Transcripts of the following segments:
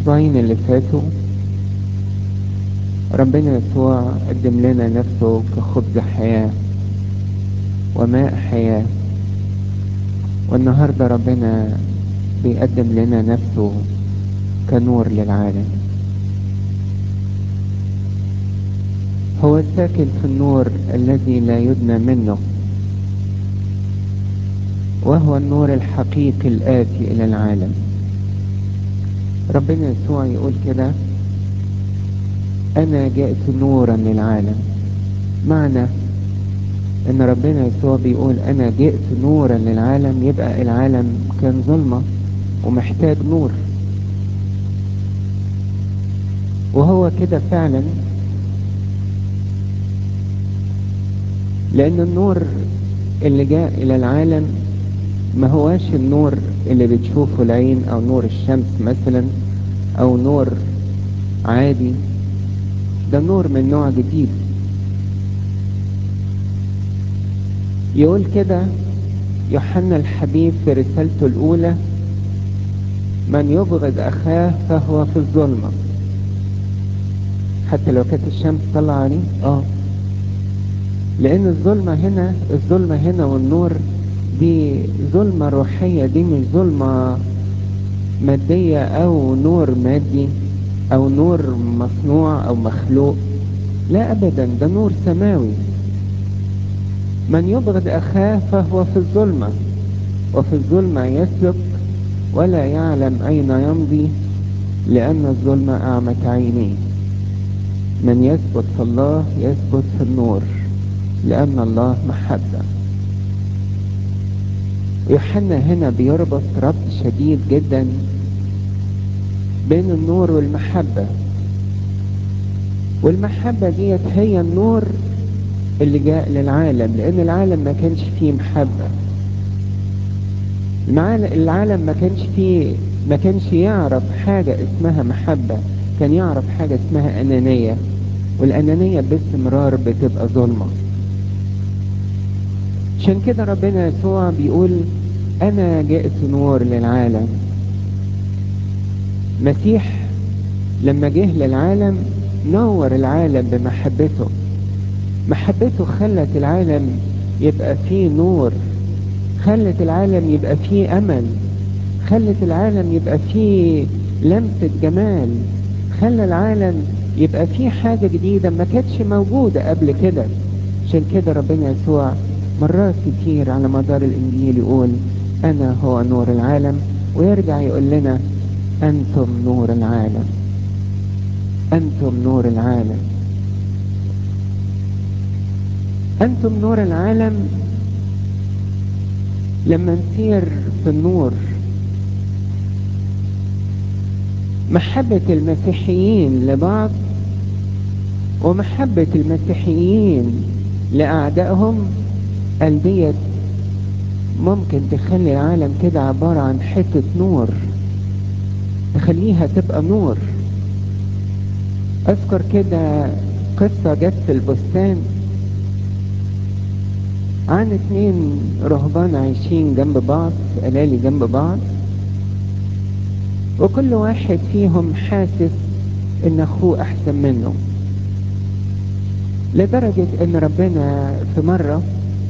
الأسبوعين اللي فاتوا ربنا يسوع قدم لنا نفسه كخبز حياة وماء حياة والنهاردة ربنا بيقدم لنا نفسه كنور للعالم هو الساكن في النور الذي لا يدنى منه وهو النور الحقيقي الآتي إلى العالم ربنا يسوع يقول كده أنا جئت نورا للعالم معنى ان ربنا يسوع بيقول انا جئت نورا للعالم يبقى العالم كان ظلمة ومحتاج نور وهو كده فعلا لان النور اللي جاء الى العالم ما هواش النور اللي بتشوفه العين او نور الشمس مثلا او نور عادي ده نور من نوع جديد يقول كده يوحنا الحبيب في رسالته الأولى من يبغض أخاه فهو في الظلمة حتى لو كانت الشمس طلع عليه اه لأن الظلمة هنا الظلمة هنا والنور دي ظلمة روحية دي مش ظلمة مادية أو نور مادي أو نور مصنوع أو مخلوق لا أبدا ده نور سماوي من يبغض أخاه فهو في الظلمة وفي الظلمة يسلك ولا يعلم أين يمضي لأن الظلمة أعمت عينيه من يثبت في الله يثبت في النور لأن الله محبة يوحنا هنا بيربط ربط شديد جدا بين النور والمحبة والمحبة ديت هي النور اللي جاء للعالم لان العالم ما كانش فيه محبة العالم ما كانش فيه ما كانش يعرف حاجة اسمها محبة كان يعرف حاجة اسمها انانية والانانية باستمرار بتبقى ظلمة عشان كده ربنا يسوع بيقول انا جئت نور للعالم مسيح لما جه للعالم نور العالم بمحبته محبته خلت العالم يبقى فيه نور خلت العالم يبقى فيه امل خلت العالم يبقى فيه لمسة جمال خلى العالم يبقى فيه حاجة جديدة ما كانتش موجودة قبل كده عشان كده ربنا يسوع مرات كتير على مدار الانجيل يقول انا هو نور العالم ويرجع يقول لنا انتم نور العالم انتم نور العالم أنتم نور العالم لما نسير في النور محبة المسيحيين لبعض ومحبة المسيحيين لأعدائهم قلبية ممكن تخلي العالم كده عبارة عن حتة نور تخليها تبقى نور أذكر كده قصة جت في البستان عن اتنين رهبان عايشين جنب بعض في قلالي جنب بعض وكل واحد فيهم حاسس ان اخوه احسن منه لدرجة ان ربنا في مرة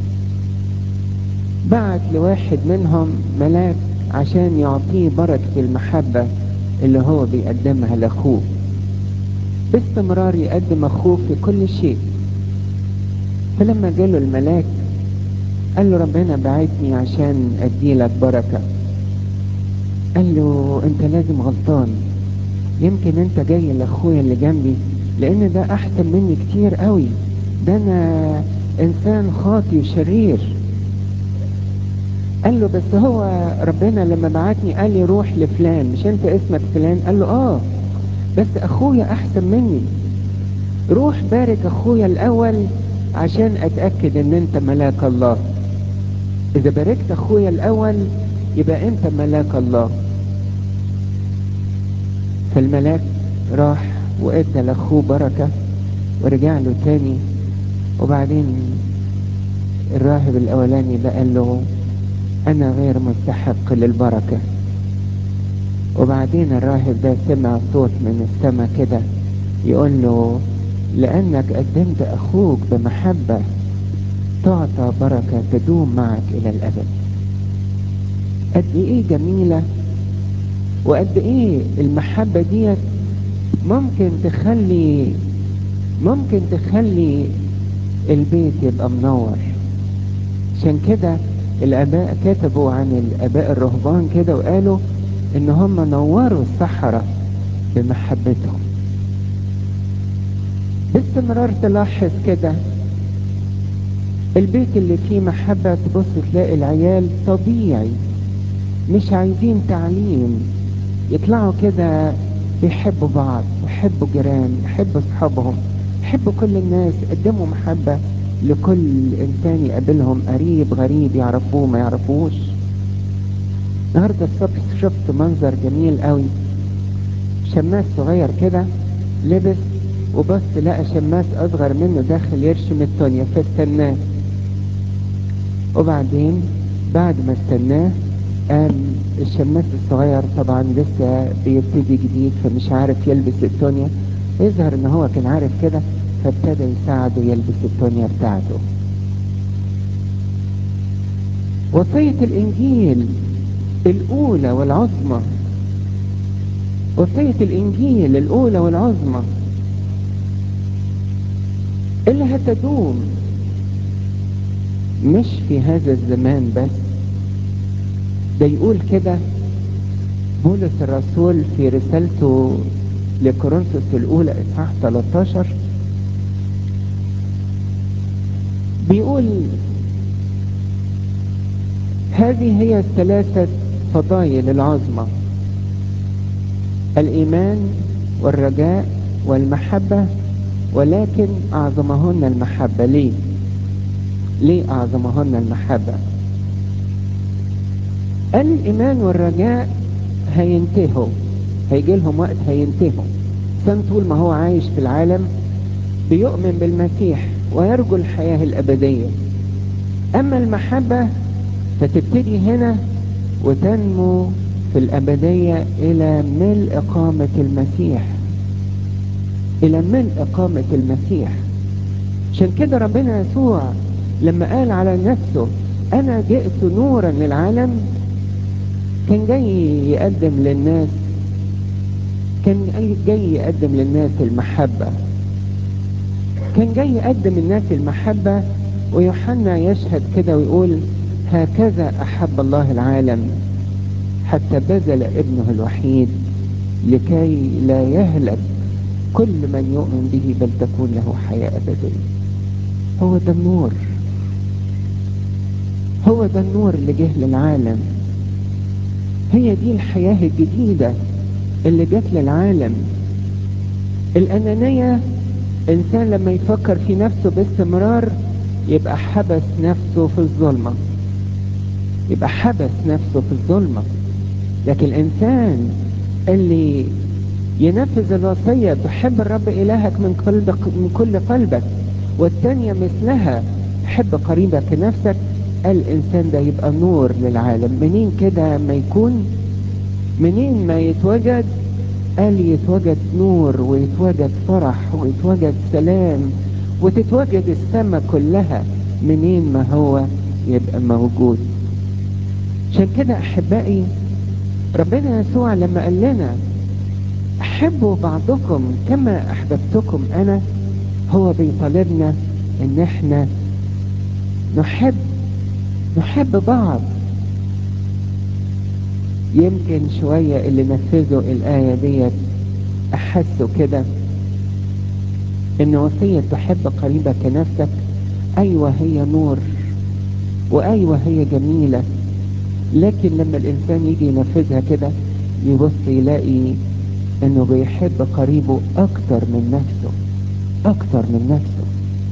بعت لواحد منهم ملاك عشان يعطيه بركة المحبة اللي هو بيقدمها لاخوه باستمرار يقدم اخوه في كل شيء فلما جاله الملاك قال له ربنا بعتني عشان ادي لك بركة قال له انت لازم غلطان يمكن انت جاي لاخويا اللي جنبي لان ده احسن مني كتير قوي ده انا انسان خاطي وشرير قال له بس هو ربنا لما بعتني قال لي روح لفلان مش انت اسمك فلان قال له اه بس اخويا احسن مني روح بارك اخويا الاول عشان اتأكد ان انت ملاك الله اذا باركت اخويا الاول يبقى انت ملاك الله فالملاك راح وادى لاخوه بركة ورجع له تاني وبعدين الراهب الاولاني ده قال له انا غير مستحق للبركة وبعدين الراهب ده سمع صوت من السماء كده يقول له لأنك قدمت أخوك بمحبة تعطى بركة تدوم معك إلى الأبد قد إيه جميلة وقد إيه المحبة ديت ممكن تخلي ممكن تخلي البيت يبقى منور عشان كده الآباء كتبوا عن الآباء الرهبان كده وقالوا إن هم نوروا الصحراء بمحبتهم باستمرار تلاحظ كده البيت اللي فيه محبة تبص تلاقي العيال طبيعي مش عايزين تعليم يطلعوا كده بيحبوا بعض يحبوا جيران يحبوا اصحابهم يحبوا كل الناس يقدموا محبة لكل انسان يقابلهم قريب غريب يعرفوه ما يعرفوش النهارده الصبح شفت منظر جميل قوي شماس صغير كده لبس وبص لقى شماس اصغر منه داخل يرشم الدنيا فاستناه وبعدين بعد ما استناه قام الشماس الصغير طبعا لسه بيبتدي جديد فمش عارف يلبس التونيا يظهر ان هو كان عارف كده فابتدى يساعده يلبس التونيا بتاعته وصية الانجيل الاولى والعظمى وصية الانجيل الاولى والعظمى اللي هتدوم مش في هذا الزمان بس ده يقول كده بولس الرسول في رسالته لكورنثوس الأولى إصحاح 13 بيقول هذه هي الثلاثة فضائل العظمى الإيمان والرجاء والمحبة ولكن أعظمهن المحبة ليه؟ ليه أعظمهن المحبة؟ قال الإيمان والرجاء هينتهوا هيجي لهم وقت هينتهوا إنسان طول ما هو عايش في العالم بيؤمن بالمسيح ويرجو الحياة الأبدية أما المحبة فتبتدي هنا وتنمو في الأبدية إلى ملء قامة المسيح إلى ملء قامة المسيح عشان كده ربنا يسوع لما قال على نفسه أنا جئت نورا للعالم كان جاي يقدم للناس كان جاي يقدم للناس المحبة كان جاي يقدم الناس المحبة ويوحنا يشهد كده ويقول هكذا أحب الله العالم حتى بذل ابنه الوحيد لكي لا يهلك كل من يؤمن به بل تكون له حياة أبدية هو ده النور هو ده النور اللي جه للعالم هي دي الحياة الجديدة اللي جت للعالم الأنانية إنسان لما يفكر في نفسه باستمرار يبقى حبس نفسه في الظلمة يبقى حبس نفسه في الظلمة لكن الإنسان اللي ينفذ الوصية تحب الرب إلهك من قلبك من كل قلبك والثانية مثلها حب قريبك كنفسك الإنسان ده يبقى نور للعالم منين كده ما يكون منين ما يتوجد قال يتوجد نور ويتوجد فرح ويتوجد سلام وتتوجد السماء كلها منين ما هو يبقى موجود عشان كده احبائي ربنا يسوع لما قال لنا احبوا بعضكم كما احببتكم انا هو بيطالبنا ان احنا نحب نحب بعض يمكن شوية اللي نفذوا الآية ديت أحسوا كده إن وصية تحب قريبك كنفسك أيوة هي نور وأيوة هي جميلة لكن لما الإنسان يجي ينفذها كده يبص يلاقي إنه بيحب قريبه أكتر من نفسه أكتر من نفسه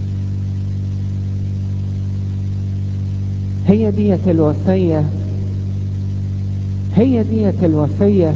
هي ديت الوصية هي ديت الوصية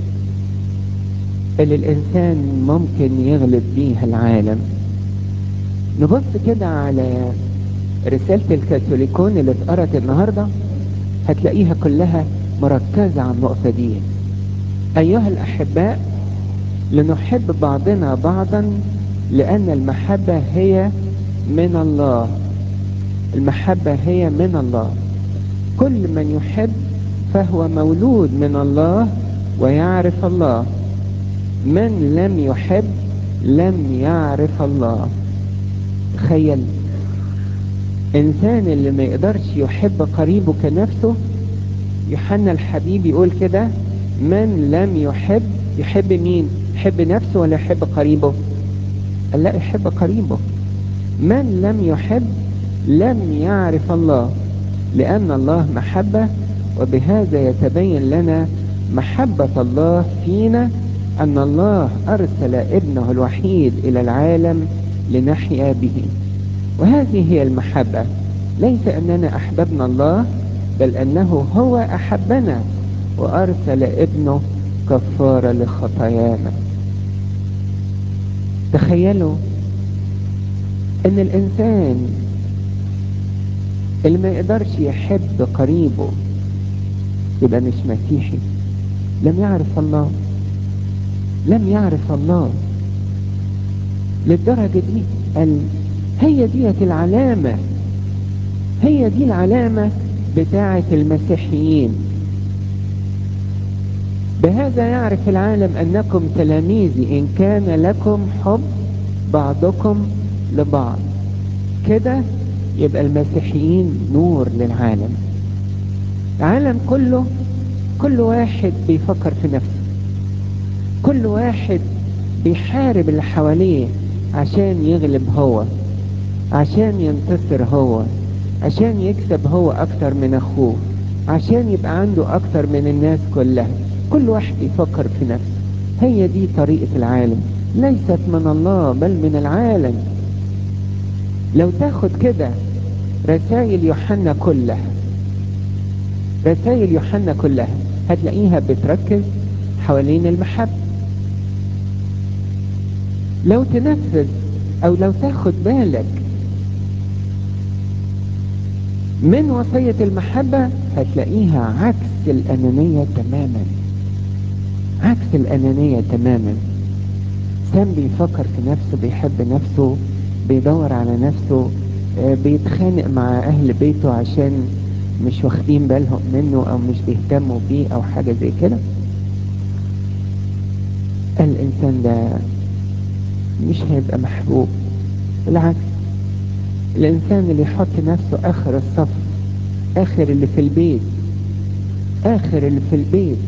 اللي الإنسان ممكن يغلب بيها العالم نبص كده على رسالة الكاثوليكون اللي اتقرت النهاردة هتلاقيها كلها مركزة على النقطة دي أيها الأحباء لنحب بعضنا بعضا لأن المحبة هي من الله المحبة هي من الله كل من يحب فهو مولود من الله ويعرف الله من لم يحب لم يعرف الله تخيل انسان اللي ما يقدرش يحب قريبه كنفسه يوحنا الحبيب يقول كده من لم يحب يحب مين يحب نفسه ولا يحب قريبه قال لا يحب قريبه من لم يحب لم يعرف الله لأن الله محبة وبهذا يتبين لنا محبة الله فينا أن الله أرسل ابنه الوحيد إلى العالم لنحيا به وهذه هي المحبة ليس أننا أحببنا الله بل أنه هو أحبنا وأرسل ابنه كفارة لخطايانا تخيلوا ان الانسان اللي ما يقدرش يحب قريبه يبقى مش مسيحي لم يعرف الله لم يعرف الله للدرجة دي قال هي ديت العلامة هي دي العلامة بتاعة المسيحيين بهذا يعرف العالم أنكم تلاميذي إن كان لكم حب بعضكم لبعض كده يبقى المسيحيين نور للعالم العالم كله كل واحد بيفكر في نفسه كل واحد بيحارب اللي حواليه عشان يغلب هو عشان ينتصر هو عشان يكسب هو اكتر من اخوه عشان يبقى عنده اكتر من الناس كلها كل واحد يفكر في نفسه هي دي طريقة العالم ليست من الله بل من العالم لو تاخد كده رسائل يوحنا كلها رسائل يوحنا كلها هتلاقيها بتركز حوالين المحبة لو تنفذ او لو تاخد بالك من وصية المحبة هتلاقيها عكس الأنانية تماما عكس الأنانية تماما سام بيفكر في نفسه بيحب نفسه بيدور على نفسه بيتخانق مع أهل بيته عشان مش واخدين بالهم منه أو مش بيهتموا بيه أو حاجة زي كده الإنسان ده مش هيبقى محبوب بالعكس الإنسان اللي يحط نفسه آخر الصف آخر اللي في البيت آخر اللي في البيت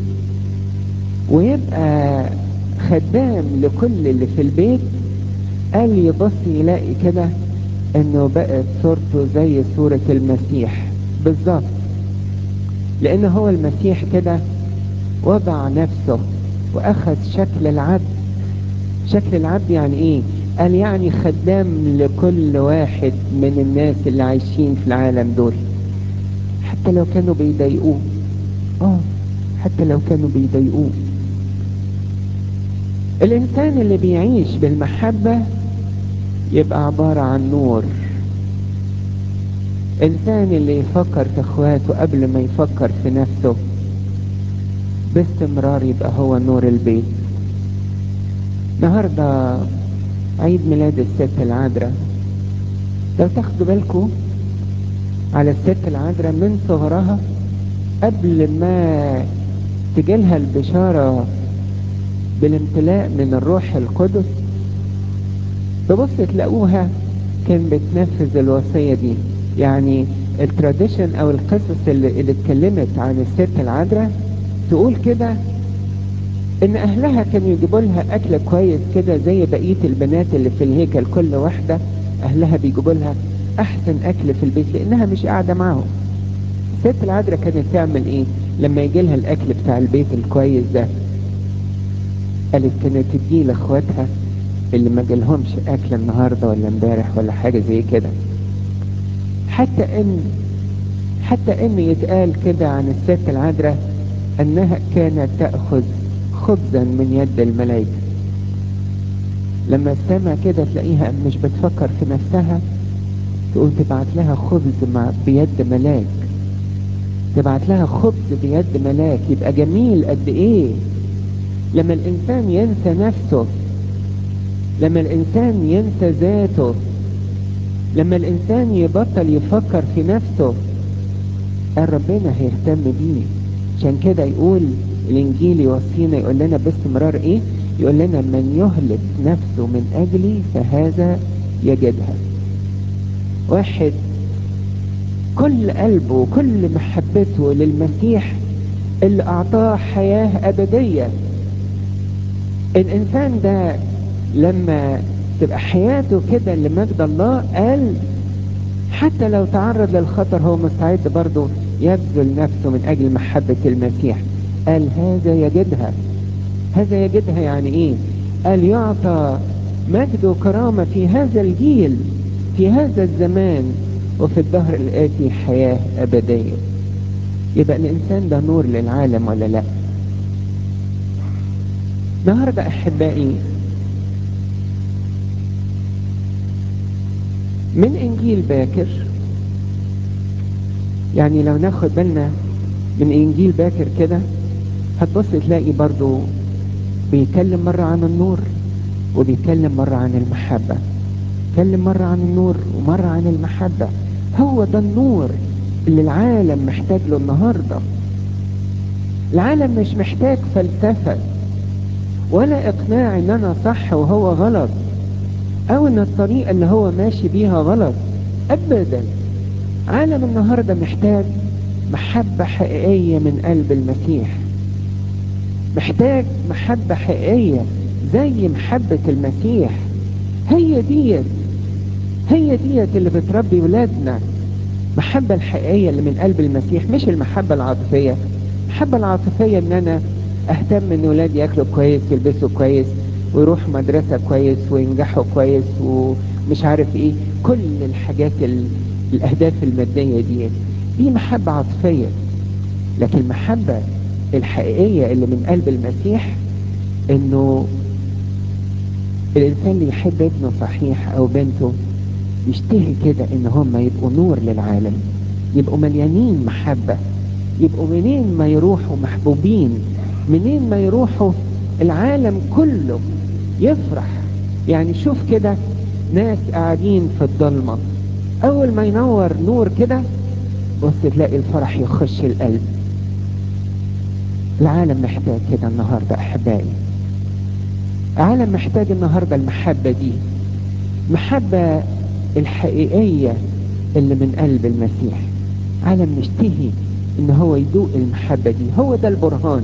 ويبقى خدام لكل اللي في البيت قال يبص يلاقي كده انه بقت صورته زي صورة المسيح بالظبط لان هو المسيح كده وضع نفسه واخذ شكل العبد شكل العبد يعني ايه قال يعني خدام لكل واحد من الناس اللي عايشين في العالم دول حتى لو كانوا بيضايقوه اه حتى لو كانوا بيضايقوه الانسان اللي بيعيش بالمحبة يبقى عبارة عن نور انسان اللي يفكر في اخواته قبل ما يفكر في نفسه باستمرار يبقى هو نور البيت النهاردة عيد ميلاد الست العذراء لو تاخدوا بالكم على الست العذراء من صغرها قبل ما تجيلها البشارة بالامتلاء من الروح القدس تبص تلاقوها كان بتنفذ الوصية دي يعني التراديشن او القصص اللي, اللي اتكلمت عن الست العذراء تقول كده ان اهلها كانوا يجيبوا لها اكل كويس كده زي بقية البنات اللي في الهيكل كل واحدة اهلها بيجيبوا لها احسن اكل في البيت لانها مش قاعدة معاهم الست العذراء كانت تعمل ايه لما يجي لها الاكل بتاع البيت الكويس ده قالت كانت تديه لاخواتها اللي ما جالهمش اكل النهارده ولا امبارح ولا حاجه زي كده حتى ان حتى ان يتقال كده عن الست العذراء انها كانت تاخذ خبزا من يد الملائكه لما السما كده تلاقيها مش بتفكر في نفسها تقوم تبعت لها خبز مع بيد ملاك تبعت لها خبز بيد ملاك يبقى جميل قد ايه لما الإنسان ينسى نفسه لما الإنسان ينسى ذاته لما الإنسان يبطل يفكر في نفسه قال ربنا هيهتم بيه عشان كده يقول الإنجيل يوصينا يقول لنا باستمرار إيه يقول لنا من يهلك نفسه من أجلي فهذا يجدها واحد كل قلبه وكل محبته للمسيح اللي أعطاه حياة أبدية الإنسان ده لما تبقى حياته كده لمجد الله قال حتى لو تعرض للخطر هو مستعد برضه يبذل نفسه من أجل محبة المسيح قال هذا يجدها هذا يجدها يعني إيه قال يعطى مجد وكرامة في هذا الجيل في هذا الزمان وفي الدهر الآتي حياة أبدية يبقى الإنسان ده نور للعالم ولا لا النهاردة أحبائي من إنجيل باكر يعني لو ناخد بالنا من إنجيل باكر كده هتبص تلاقي برضو بيتكلم مرة عن النور وبيتكلم مرة عن المحبة اتكلم مرة عن النور ومرة عن المحبة هو ده النور اللي العالم محتاج له النهاردة العالم مش محتاج فلسفة ولا اقناع ان انا صح وهو غلط او ان الطريقة اللي هو ماشي بيها غلط ابدا عالم النهاردة محتاج محبة حقيقية من قلب المسيح محتاج محبة حقيقية زي محبة المسيح هي ديت هي ديت اللي بتربي ولادنا المحبة الحقيقية اللي من قلب المسيح مش المحبة العاطفية المحبة العاطفية ان انا اهتم ان ولادي ياكلوا كويس يلبسوا كويس ويروحوا مدرسة كويس وينجحوا كويس ومش عارف ايه كل الحاجات ال... الاهداف المادية دي دي محبة عاطفية لكن المحبة الحقيقية اللي من قلب المسيح انه الانسان اللي يحب ابنه صحيح او بنته يشتهي كده ان هم يبقوا نور للعالم يبقوا مليانين محبة يبقوا منين ما يروحوا محبوبين منين ما يروحوا العالم كله يفرح يعني شوف كده ناس قاعدين في الضلمة اول ما ينور نور كده بص تلاقي الفرح يخش القلب العالم محتاج كده النهاردة احبائي العالم محتاج النهاردة المحبة دي محبة الحقيقية اللي من قلب المسيح عالم مشتهي ان هو يدوق المحبة دي هو ده البرهان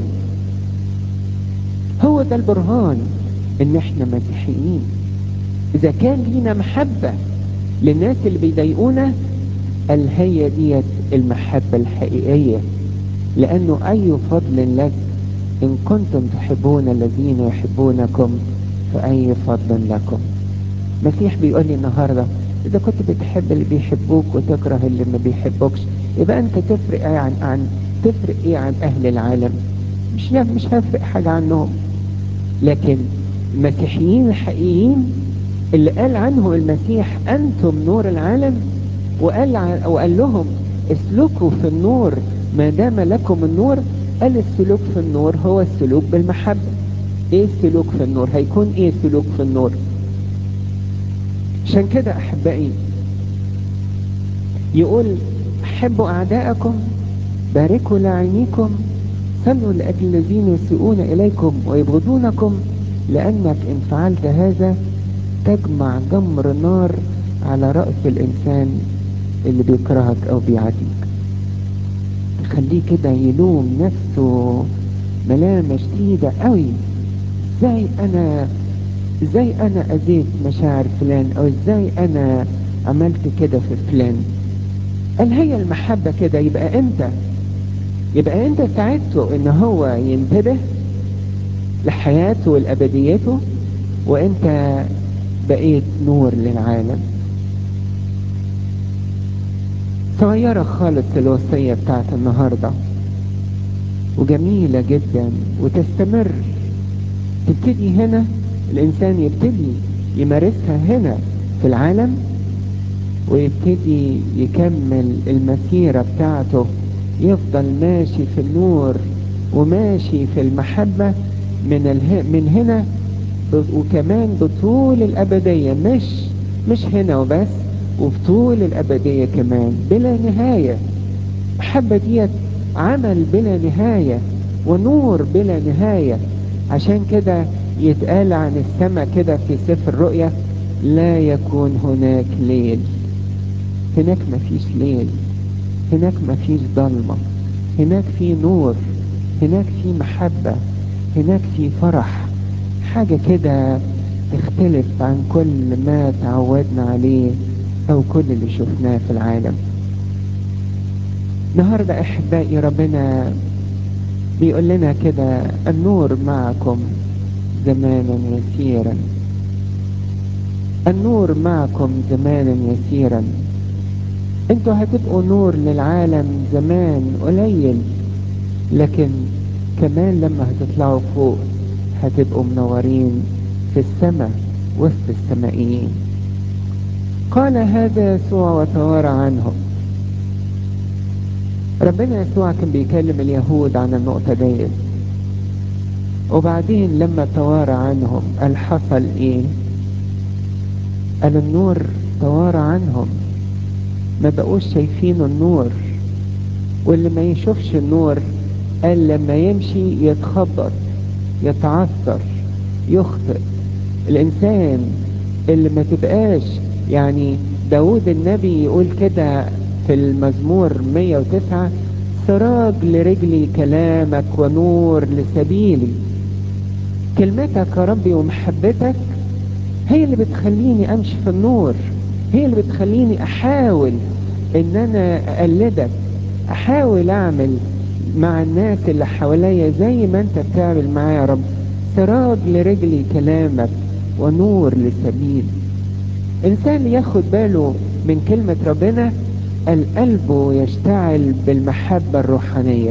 هو ده البرهان ان احنا مسيحيين اذا كان لينا محبة للناس اللي بيضايقونا قال هي ديت المحبة الحقيقية لانه اي فضل لك ان كنتم تحبون الذين يحبونكم فاي فضل لكم المسيح بيقول لي النهارده اذا كنت بتحب اللي بيحبوك وتكره اللي ما بيحبوكش يبقى انت تفرق ايه عن عن تفرق ايه عن اهل العالم مش مش هفرق حاجه عنهم لكن المسيحيين الحقيقيين اللي قال عنهم المسيح انتم نور العالم وقال وقال لهم اسلكوا في النور ما دام لكم النور قال السلوك في النور هو السلوك بالمحبه ايه السلوك في النور هيكون ايه السلوك في النور عشان كده احبائي يقول احبوا اعداءكم باركوا لاعينيكم صلوا لاجل الذين يسيئون اليكم ويبغضونكم لانك ان فعلت هذا تجمع جمر نار على راس الانسان اللي بيكرهك او بيعاديك تخليه كده يلوم نفسه ملامة شديدة قوي ازاي انا ازاي انا اذيت مشاعر فلان او ازاي انا عملت كده في فلان قال هي المحبة كده يبقى انت يبقى انت ساعدته ان هو ينتبه لحياته والابديته وانت بقيت نور للعالم صغيرة خالص الوصية بتاعت النهاردة وجميلة جدا وتستمر تبتدي هنا الإنسان يبتدي يمارسها هنا في العالم ويبتدي يكمل المسيرة بتاعته يفضل ماشي في النور وماشي في المحبة من اله... من هنا ب... وكمان بطول الأبدية مش مش هنا وبس وبطول الأبدية كمان بلا نهاية محبة ديت عمل بلا نهاية ونور بلا نهاية عشان كده يتقال عن السماء كده في سفر الرؤيا لا يكون هناك ليل هناك مفيش ليل هناك مفيش ضلمة هناك في نور هناك في محبة هناك في فرح حاجة كده تختلف عن كل ما تعودنا عليه او كل اللي شفناه في العالم النهاردة احبائي ربنا بيقول لنا كده النور معكم زمانا يسيرا النور معكم زمانا يسيرا انتوا هتبقوا نور للعالم زمان قليل لكن كمان لما هتطلعوا فوق هتبقوا منورين في السماء وسط السمائيين قال هذا يسوع وتوارى عنهم ربنا يسوع كان بيكلم اليهود عن النقطة ديت وبعدين لما توارى عنهم قال حصل ايه قال النور توارى عنهم ما بقوش شايفين النور واللي ما يشوفش النور قال لما يمشي يتخبط يتعثر يخطئ الانسان اللي ما تبقاش يعني داود النبي يقول كده في المزمور 109 سراج لرجلي كلامك ونور لسبيلي كلمتك يا ربي ومحبتك هي اللي بتخليني امشي في النور هي اللي بتخليني احاول ان انا اقلدك احاول اعمل مع الناس اللي حواليا زي ما انت بتعمل معايا يا رب سراج لرجلي كلامك ونور لسبيلي انسان ياخد باله من كلمة ربنا القلب يشتعل بالمحبة الروحانية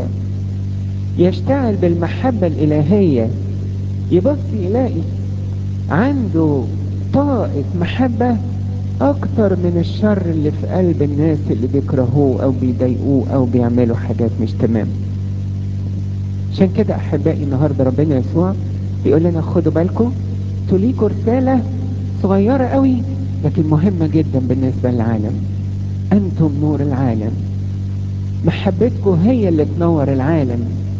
يشتعل بالمحبة الإلهية يبص يلاقي عنده طاقة محبة أكتر من الشر اللي في قلب الناس اللي بيكرهوه أو بيضايقوه أو بيعملوا حاجات مش تمام عشان كده أحبائي النهاردة ربنا يسوع بيقول لنا خدوا بالكم تليكوا رسالة صغيرة قوي لكن مهمة جدا بالنسبة للعالم أنتم نور العالم محبتكم هي اللي تنور العالم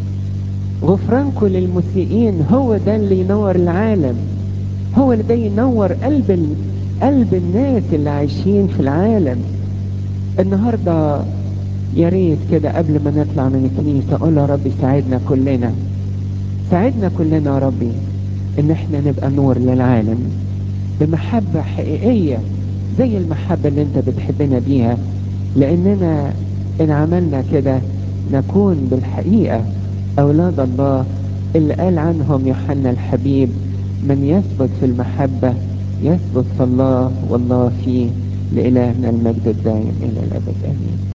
غفرانكم للمسيئين هو ده اللي ينور العالم هو اللي ده ينور قلب ال... قلب الناس اللي عايشين في العالم النهارده يا ريت كده قبل ما نطلع من الكنيسه اقول يا ربي ساعدنا كلنا ساعدنا كلنا يا ربي ان احنا نبقى نور للعالم بمحبه حقيقيه زي المحبه اللي انت بتحبنا بيها لاننا ان عملنا كده نكون بالحقيقه اولاد الله اللي قال عنهم يوحنا الحبيب من يثبت في المحبه يثبت في الله والله فيه لإلهنا المجد الدائم إلى الأبد آمين